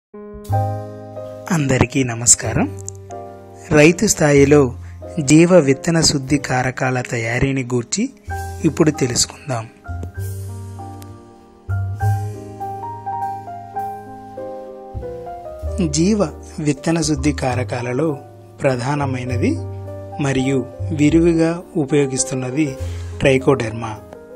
అందరికీ నమస్కారం రైతు స్థాయిలో జీవ విత్తన శుద్ధి కారకాల తయారీని గూర్చి ఇప్పుడు తెలుసుకుందాం జీవ విత్తన శుద్ధి కారకాలలో ప్రధానమైనది మరియు విరివిగా ఉపయోగిస్తున్నది ట్రైకోడెర్మా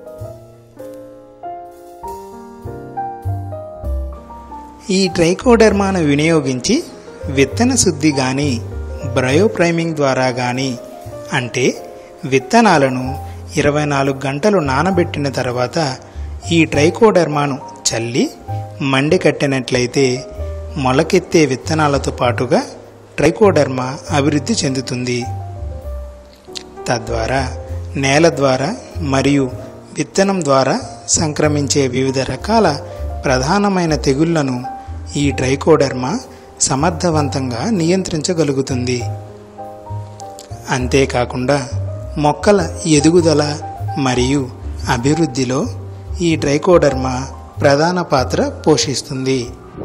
ఈ ట్రైకోడెర్మాను వినియోగించి విత్తన శుద్ధి కానీ బ్రయోప్రైమింగ్ ద్వారా కానీ అంటే విత్తనాలను ఇరవై నాలుగు గంటలు నానబెట్టిన తర్వాత ఈ ట్రైకోడెర్మాను చల్లి మండి కట్టినట్లయితే మొలకెత్తే విత్తనాలతో పాటుగా ట్రైకోడెర్మా అభివృద్ధి చెందుతుంది తద్వారా నేల ద్వారా మరియు విత్తనం ద్వారా సంక్రమించే వివిధ రకాల ప్రధానమైన తెగుళ్లను ఈ ట్రైకోడెర్మా సమర్థవంతంగా నియంత్రించగలుగుతుంది అంతేకాకుండా మొక్కల ఎదుగుదల మరియు అభివృద్ధిలో ఈ ట్రైకోడెర్మా ప్రధాన పాత్ర పోషిస్తుంది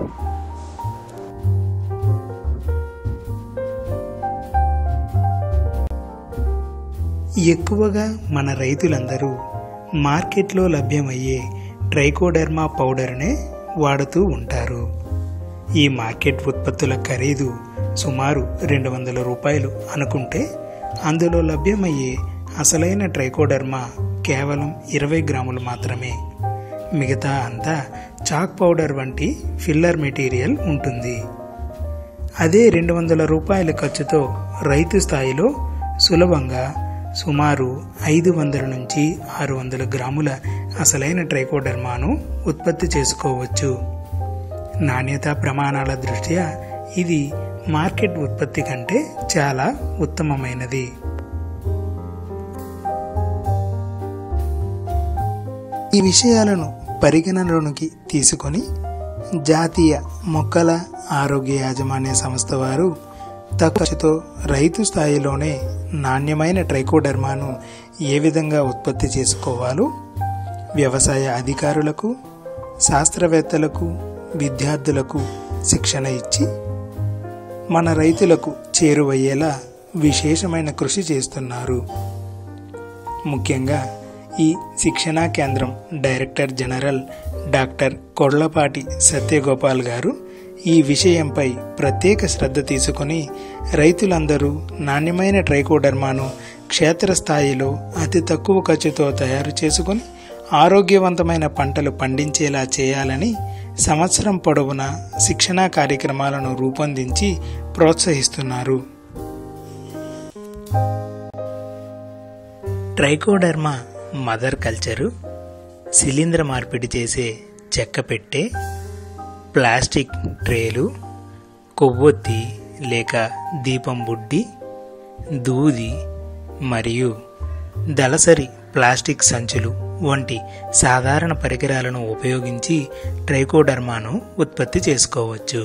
ఎక్కువగా మన రైతులందరూ మార్కెట్లో లభ్యమయ్యే ట్రైకోడెర్మా పౌడర్నే వాడుతూ ఉంటారు ఈ మార్కెట్ ఉత్పత్తుల ఖరీదు సుమారు రెండు వందల రూపాయలు అనుకుంటే అందులో లభ్యమయ్యే అసలైన ట్రైకోడెర్మా కేవలం ఇరవై గ్రాములు మాత్రమే మిగతా అంతా చాక్ పౌడర్ వంటి ఫిల్లర్ మెటీరియల్ ఉంటుంది అదే రెండు వందల రూపాయల ఖర్చుతో రైతు స్థాయిలో సులభంగా సుమారు ఐదు వందల నుంచి ఆరు వందల గ్రాముల అసలైన ట్రైకోడర్మాను ఉత్పత్తి చేసుకోవచ్చు నాణ్యత ప్రమాణాల దృష్ట్యా ఇది మార్కెట్ ఉత్పత్తి కంటే చాలా ఉత్తమమైనది ఈ విషయాలను పరిగణనలోనికి తీసుకొని జాతీయ మొక్కల ఆరోగ్య యాజమాన్య సంస్థ వారు తక్కువతో రైతు స్థాయిలోనే నాణ్యమైన ట్రైకోడర్మాను ఏ విధంగా ఉత్పత్తి చేసుకోవాలో వ్యవసాయ అధికారులకు శాస్త్రవేత్తలకు విద్యార్థులకు శిక్షణ ఇచ్చి మన రైతులకు చేరువయ్యేలా విశేషమైన కృషి చేస్తున్నారు ముఖ్యంగా ఈ శిక్షణా కేంద్రం director general doctor Kodalapati Satyagopal గారు ఈ విషయంపై ప్రత్యేక శ్రద్ధ తీసుకొని రైతులందరూ నాణ్యమైన ట్రైకోడర్మాను క్షేత్రస్థాయిలో అతి తక్కువ ఖర్చుతో తయారు చేసుకొని ఆరోగ్యవంతమైన పంటలు పండించేలా చేయాలని సంవత్సరం పొడవునా శిక్షణా కార్యక్రమాలను రూపొందించి ప్రోత్సహిస్తున్నారు ట్రైకోడర్మా మదర్ కల్చరు శిలీంద్ర మార్పిడి చేసే చెక్క పెట్టే ప్లాస్టిక్ ట్రేలు కొవ్వొత్తి లేక దీపం బుడ్డి దూది మరియు దళసరి ప్లాస్టిక్ సంచులు వంటి సాధారణ పరికరాలను ఉపయోగించి ట్రైకోడర్మాను ఉత్పత్తి చేసుకోవచ్చు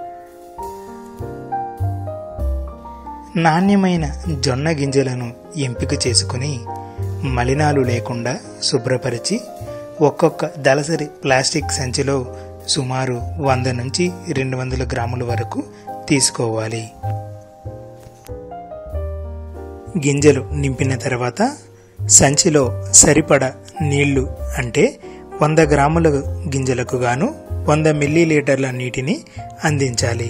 నాణ్యమైన జొన్న గింజలను ఎంపిక చేసుకుని మలినాలు లేకుండా శుభ్రపరిచి ఒక్కొక్క దళసరి ప్లాస్టిక్ సంచిలో సుమారు వంద నుంచి రెండు వందల గ్రాముల వరకు తీసుకోవాలి గింజలు నింపిన తర్వాత సంచిలో సరిపడ నీళ్లు అంటే వంద గ్రాముల గింజలకు గాను వంద మిల్లీలీటర్ల నీటిని అందించాలి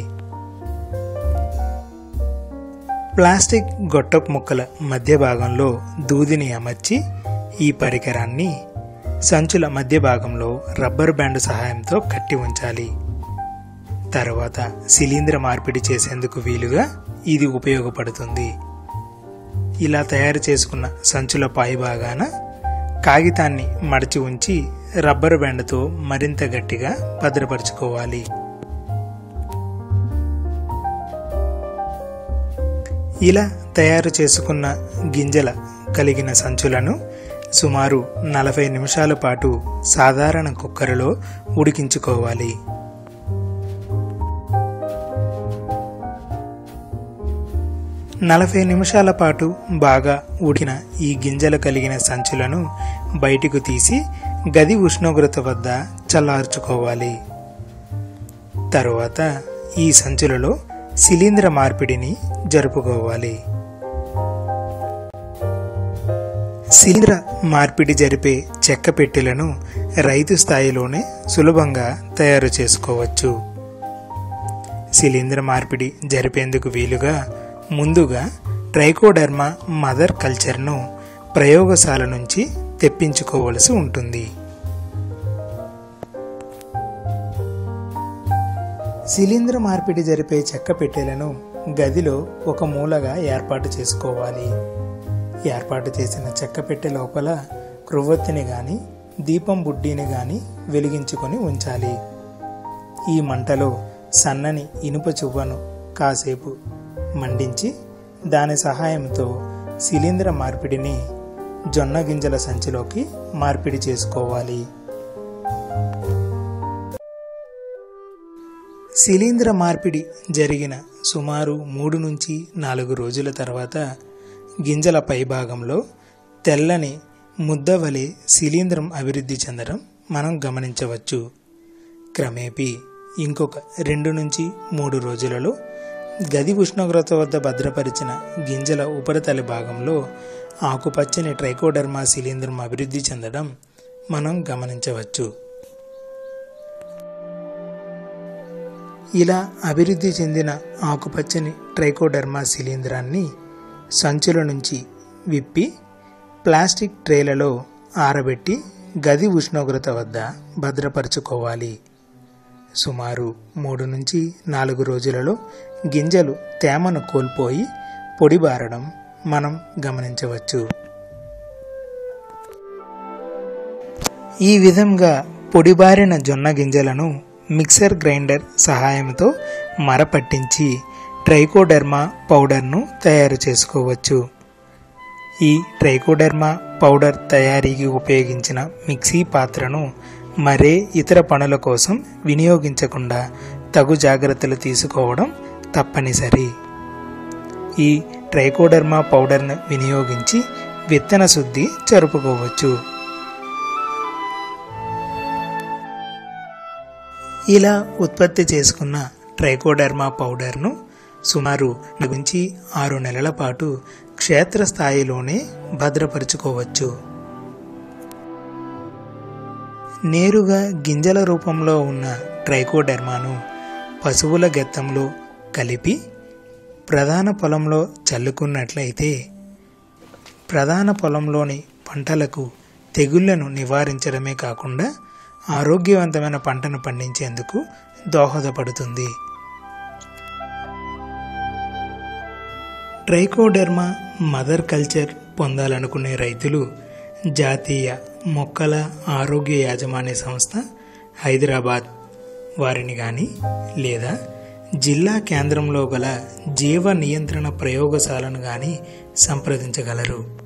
ప్లాస్టిక్ గొట్టపు ముక్కల మధ్య భాగంలో దూదిని అమర్చి ఈ పరికరాన్ని సంచుల మధ్య భాగంలో రబ్బర్ బ్యాండ్ సహాయంతో కట్టి ఉంచాలి తర్వాత శిలీంద్ర మార్పిడి చేసేందుకు వీలుగా ఇది ఉపయోగపడుతుంది ఇలా తయారు చేసుకున్న సంచుల పైభాగాన కాగితాన్ని మడిచి ఉంచి రబ్బర్ బ్యాండ్తో మరింత గట్టిగా భద్రపరుచుకోవాలి ఇలా తయారు చేసుకున్న గింజల కలిగిన సంచులను సుమారు నలభై నిమిషాల పాటు సాధారణ కుక్కర్లో ఉడికించుకోవాలి నలభై నిమిషాల పాటు బాగా ఉడికిన ఈ గింజలు కలిగిన సంచులను బయటకు తీసి గది ఉష్ణోగ్రత వద్ద చల్లార్చుకోవాలి తరువాత ఈ సంచులలో శిలీంద్ర మార్పిడిని జరుపుకోవాలి శిలీంద్ర మార్పిడి జరిపే చెక్క పెట్టెలను రైతు స్థాయిలోనే సులభంగా తయారు చేసుకోవచ్చు శిలీంద్ర మార్పిడి జరిపేందుకు వీలుగా ముందుగా ట్రైకోడర్మా మదర్ కల్చర్ను ప్రయోగశాల నుంచి తెప్పించుకోవలసి ఉంటుంది శిలీంద్ర మార్పిడి జరిపే చెక్క పెట్టెలను గదిలో ఒక మూలగా ఏర్పాటు చేసుకోవాలి ఏర్పాటు చేసిన చెక్క పెట్టె లోపల క్రొవ్వొత్తిని గాని దీపం బుడ్డీని గాని వెలిగించుకొని ఉంచాలి ఈ మంటలో సన్నని ఇనుప చువ్వను కాసేపు మండించి దాని సహాయంతో శిలీంద్ర మార్పిడిని జొన్న గింజల సంచిలోకి మార్పిడి చేసుకోవాలి శిలీంద్ర మార్పిడి జరిగిన సుమారు మూడు నుంచి నాలుగు రోజుల తర్వాత గింజల పైభాగంలో తెల్లని ముద్దవలే శిలీంద్రం అభివృద్ధి చెందడం మనం గమనించవచ్చు క్రమేపీ ఇంకొక రెండు నుంచి మూడు రోజులలో గది ఉష్ణోగ్రత వద్ద భద్రపరిచిన గింజల ఉపరితల భాగంలో ఆకుపచ్చని ట్రైకోడర్మా శిలీంద్రం అభివృద్ధి చెందడం మనం గమనించవచ్చు ఇలా అభివృద్ధి చెందిన ఆకుపచ్చని ట్రైకోడర్మా శిలీంధ్రాన్ని సంచుల నుంచి విప్పి ప్లాస్టిక్ ట్రేలలో ఆరబెట్టి గది ఉష్ణోగ్రత వద్ద భద్రపరచుకోవాలి సుమారు మూడు నుంచి నాలుగు రోజులలో గింజలు తేమను కోల్పోయి పొడిబారడం మనం గమనించవచ్చు ఈ విధంగా పొడిబారిన జొన్న గింజలను మిక్సర్ గ్రైండర్ సహాయంతో మరపట్టించి ట్రైకోడర్మా పౌడర్ను తయారు చేసుకోవచ్చు ఈ ట్రైకోడర్మా పౌడర్ తయారీకి ఉపయోగించిన మిక్సీ పాత్రను మరే ఇతర పనుల కోసం వినియోగించకుండా తగు జాగ్రత్తలు తీసుకోవడం తప్పనిసరి ఈ ట్రైకోడర్మా పౌడర్ను వినియోగించి విత్తన శుద్ధి జరుపుకోవచ్చు ఇలా ఉత్పత్తి చేసుకున్న ట్రైకోడర్మా పౌడర్ను సుమారు నుంచి ఆరు నెలల పాటు క్షేత్రస్థాయిలోనే భద్రపరుచుకోవచ్చు నేరుగా గింజల రూపంలో ఉన్న ట్రైకోడర్మాను పశువుల గెత్తంలో కలిపి ప్రధాన పొలంలో చల్లుకున్నట్లయితే ప్రధాన పొలంలోని పంటలకు తెగుళ్లను నివారించడమే కాకుండా ఆరోగ్యవంతమైన పంటను పండించేందుకు దోహదపడుతుంది ట్రైకోడెర్మా మదర్ కల్చర్ పొందాలనుకునే రైతులు జాతీయ మొక్కల ఆరోగ్య యాజమాన్య సంస్థ హైదరాబాద్ వారిని కానీ లేదా జిల్లా కేంద్రంలో గల జీవ నియంత్రణ ప్రయోగశాలను కానీ సంప్రదించగలరు